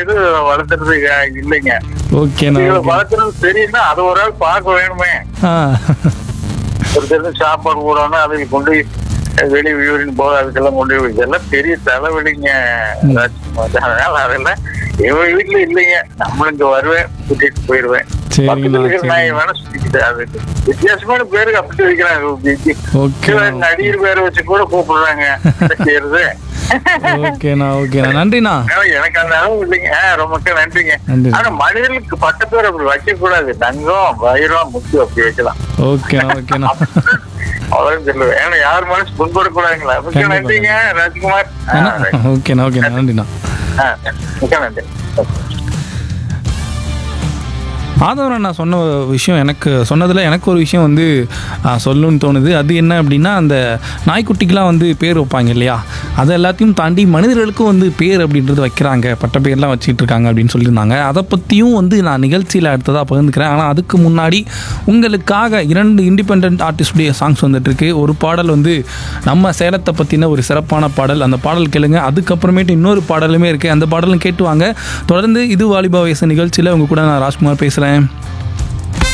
இது வளர்த்துறது அஹ், இல்லைங்க ஓகேண்ணா இதுல ஓகே வளர்த்துறது தெரியும்னா அது ஒரு ஆள் பார்க்க வேணுமே ஆ ஒரு தெரிஞ்ச சாப்பாடு போடணும் அதை கொண்டு போய் வெளியே யூரின் போக அதுக்கெல்லாம் கொண்டு போய் இதெல்லாம் பெரிய தலைவலிங்க ராஜ்குமார். அதனால அதெல்லாம் இவங்க வீட்டுல இல்லைங்க நம்மளும் இங்க வருவேன் கூட்டிட்டு போயிருவேன் சரிங்கண்ணா, பக்கத்துல இருக்கிற சரிங்க. நாய் வேணா சுத்திக்கிட்டு அது வித்தியாசமான பேருக்கு அப்படி வைக்கிறாங்க ஓகே சில நடிகர் பேரை வச்சு கூட கூப்பிடுறாங்க என்ன செய்யறது ஓகேண்ணா ஓகேண்ணா நன்றிண்ணா ஆனா எனக்கு அந்த அளவு இல்லைங்க ஆ, ரொம்ப நன்றிங்க நன்றி. ஆனா மனிதர்களுக்கு பட்ட பேர் அப்படி வைக்க கூடாது தங்கம் வைரம் முத்து அப்படி வைக்கலாம் ஓகேண்ணா ஓகேண்ணா அவ்வளவு சொல்லுவேன் ஏன்னா யார் மனசு புண்படக்கூடாதுங்களா மிக்க கண்டிப்பா. நன்றிங்க ராஜ்குமார் ஆ, அண்ணா right. ஓகேண்ணா ஓகேண்ணா நன்றிண்ணா ஆ, மிக்க நன்றி ஆதவன் நான் சொன்ன விஷயம் எனக்கு சொன்னதில் எனக்கு ஒரு விஷயம் வந்து ஆ, சொல்லணும்னு தோணுது அது என்ன அப்படின்னா அந்த நாய்க்குட்டிக்கெலாம் வந்து பேர் வைப்பாங்க இல்லையா அதை எல்லாத்தையும் தாண்டி மனிதர்களுக்கும் வந்து பேர் அப்படின்றது வைக்கிறாங்க பட்ட பேர்லாம் வச்சுட்டு இருக்காங்க அப்படின்னு சொல்லியிருந்தாங்க அதை பற்றியும் வந்து நான் நிகழ்ச்சியில் அடுத்ததாக பகிர்ந்துக்கிறேன் ஆனால் அதுக்கு முன்னாடி உங்களுக்காக இரண்டு இண்டிபெண்ட் ஆர்டிஸ்டுடைய சாங்ஸ் வந்துட்டு இருக்கு ஒரு பாடல் வந்து நம்ம சேலத்தை பற்றின ஒரு சிறப்பான பாடல் அந்த பாடல் கேளுங்க அதுக்கப்புறமேட்டு இன்னொரு பாடலுமே இருக்குது அந்த பாடலும் கேட்டு வாங்க தொடர்ந்து இது வாலிபா வயசு நிகழ்ச்சியில் உங்க கூட நான் ராஜ்குமார் பேசுகிறேன்